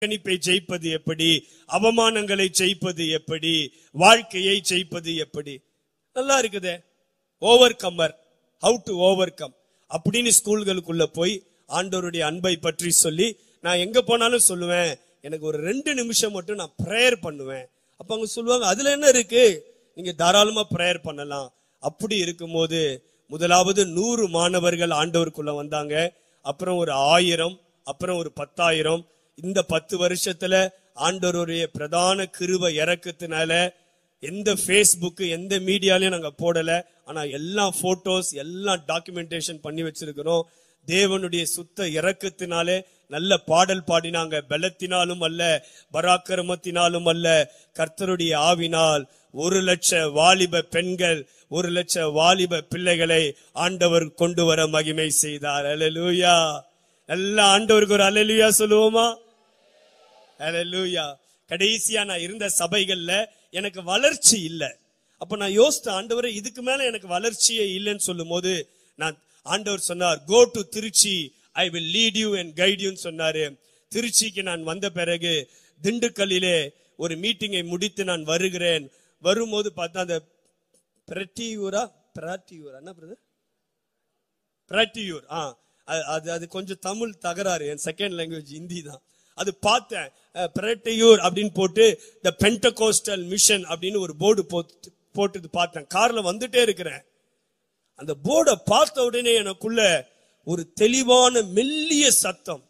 கணிப்பை ஜெயிப்பது எப்படி அவமானங்களை ஜெயிப்பது எப்படி வாழ்க்கையை ஜெயிப்பது எப்படி நல்லா இருக்குதே overcomer how to overcome அப்படின்னு ஸ்கூல்களுக்குள்ள போய் ஆண்டவருடைய அன்பை பற்றி சொல்லி நான் எங்க போனாலும் சொல்லுவேன் எனக்கு ஒரு ரெண்டு நிமிஷம் மட்டும் நான் ப்ரேயர் பண்ணுவேன் அப்ப அவங்க சொல்லுவாங்க அதுல என்ன இருக்கு நீங்க தாராளமா ப்ரேயர் பண்ணலாம் அப்படி இருக்கும்போது முதலாவது நூறு மாணவர்கள் ஆண்டவருக்குள்ள வந்தாங்க அப்புறம் ஒரு ஆயிரம் அப்புறம் ஒரு பத்தாயிரம் இந்த பத்து வருஷத்துல ஆண்டவருடைய பிரதான கிருப இறக்கத்தினால எந்த ஃபேஸ்புக் எந்த மீடியாலையும் நாங்க போடல ஆனா எல்லா போட்டோஸ் எல்லாம் டாக்குமெண்டேஷன் பண்ணி வச்சிருக்கிறோம் தேவனுடைய சுத்த இறக்கத்தினாலே நல்ல பாடல் பாடினாங்க பலத்தினாலும் அல்ல பராக்கிரமத்தினாலும் அல்ல கர்த்தருடைய ஆவினால் ஒரு லட்ச வாலிப பெண்கள் ஒரு லட்ச வாலிப பிள்ளைகளை ஆண்டவர் கொண்டு வர மகிமை செய்தார் அல்லேலூயா எல்லா ஆண்டவருக்கு ஒரு அல்லேலூயா சொல்லுவோமா அல்லேலூயா கடைசியா நான் இருந்த சபைகள்ல எனக்கு வளர்ச்சி இல்ல அப்ப நான் யோசித்த ஆண்டவரே இதுக்கு மேல எனக்கு வளர்ச்சியே இல்லைன்னு சொல்லும்போது நான் ஆண்டவர் சொன்னார் go to Trichy I will lead you and guide யூன்னு சொன்னாரு திருச்சிக்கு நான் வந்த பிறகு திண்டுக்கல்லிலே ஒரு மீட்டிங்கை முடித்து நான் வருகிறேன் வரும்போது பார்த்தா அந்த பிரட்டியூரா பிராட்டியூரா என்ன பிரதர் பிராட்டியூர் ஆ அது- அது அது கொஞ்சம் தமிழ் தகராறு என் செகண்ட் லாங்குவேஜ் ஹிந்தி தான் அது பார்த்தேன் அஹ், பிராட்டியூர் அப்படின்னு போட்டு த பென்டகோஸ்டல் மிஷன் அப்படின்னு ஒரு போர்டு போட்டு போட்டு பார்த்தேன் கார்ல வந்துட்டே இருக்கிறேன் அந்த போர்டை பார்த்த உடனே எனக்குள்ள ஒரு தெளிவான மெல்லிய சத்தம்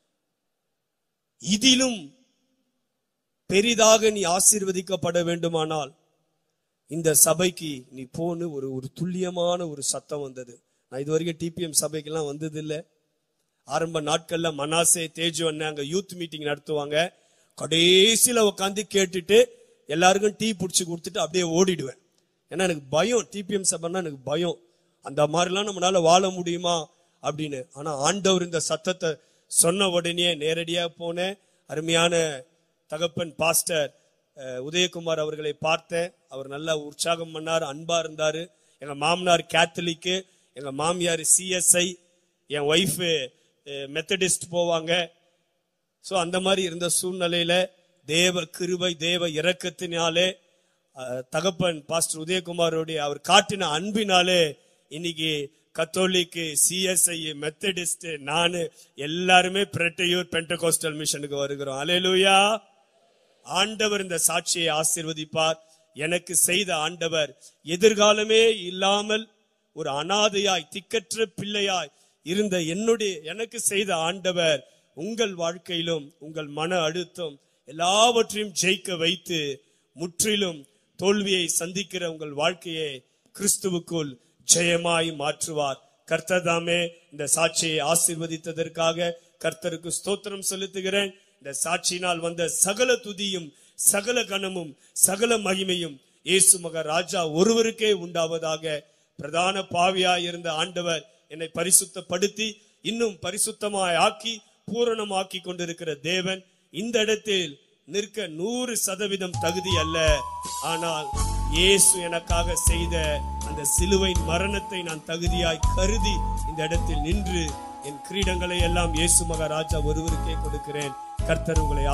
இதிலும் பெரிதாக நீ ஆசீர்வதிக்கப்பட வேண்டுமானால் இந்த சபைக்கு நீ போன்னு ஒரு ஒரு துல்லியமான ஒரு சத்தம் வந்தது நான் இது வரைக்கும் டிபிஎம் சபைக்கெல்லாம் வந்தது இல்ல ஆரம்ப நாட்கள்ல மனாசே தேஜு அண்ணன் அங்க யூத் மீட்டிங் நடத்துவாங்க கடைசியில உட்காந்து கேட்டுட்டு எல்லாருக்கும் டீ புடிச்சு கொடுத்துட்டு அப்படியே ஓடிடுவேன் ஏன்னா எனக்கு பயம் டிபிஎம் சபைன்னா எனக்கு பயம் அந்த மாதிரிலாம் நம்மளால வாழ முடியுமா அப்படின்னு ஆனா ஆண்டவர் இந்த சத்தத்தை சொன்ன உடனே நேரடியா போனேன் அருமையான தகப்பன் பாஸ்டர் அஹ், உதயகுமார் அவர்களை பார்த்தேன் அவர் நல்லா உற்சாகம் பண்ணார் அன்பா இருந்தாரு எங்க மாமனார் கேத்தலிக்கு எங்க மாமியார் சிஎஸ்ஐ என் ஒய்ஃப் மெத்தடிஸ்ட் போவாங்க சோ அந்த மாதிரி இருந்த சூழ்நிலையில தேவ கிருபை தேவ இரக்கத்தினாலே அஹ், தகப்பன் பாஸ்டர் உதயகுமாரோடைய அவர் காட்டின அன்பினாலே இன்னைக்கு கத்தோலிக்கு சிஎஸ்ஐ மெத்தடிஸ்ட் நானு எல்லாருமே பிரட்டையூர் பென்டகோஸ்டல் மிஷனுக்கு வருகிறோம் அலேலூயா ஆண்டவர் இந்த சாட்சியை ஆசீர்வதிப்பார் எனக்கு செய்த ஆண்டவர் எதிர்காலமே இல்லாமல் ஒரு அனாதையாய் திக்கற்ற பிள்ளையாய் இருந்த என்னுடைய எனக்கு செய்த ஆண்டவர் உங்கள் வாழ்க்கையிலும் உங்கள் மன அழுத்தம் எல்லாவற்றையும் ஜெயிக்க வைத்து முற்றிலும் தோல்வியை சந்திக்கிற உங்கள் வாழ்க்கையை கிறிஸ்துவுக்குள் ஜெயமாய் மாற்றுவார் கர்த்ததாமே இந்த சாட்சியை ஆசீர்வதித்ததற்காக கர்த்தருக்கு ஸ்தோத்திரம் செலுத்துகிறேன் இந்த சாட்சியினால் வந்த சகல துதியும் சகல கனமும் சகல மகிமையும் இயேசு மக ராஜா ஒருவருக்கே உண்டாவதாக பிரதான பாவியாய் இருந்த ஆண்டவர் என்னை பரிசுத்தப்படுத்தி இன்னும் பரிசுத்தமாய் ஆக்கி பூரணமாக்கி கொண்டிருக்கிற தேவன் இந்த இடத்தில் நிற்க நூறு சதவீதம் தகுதி அல்ல ஆனால் இயேசு எனக்காக செய்த அந்த சிலுவையின் மரணத்தை நான் தகுதியாய் கருதி இந்த இடத்தில் நின்று என் கிரீடங்களை எல்லாம் இயேசு மகாராஜா ஒருவருக்கே கொடுக்கிறேன் கர்த்தர் உங்களை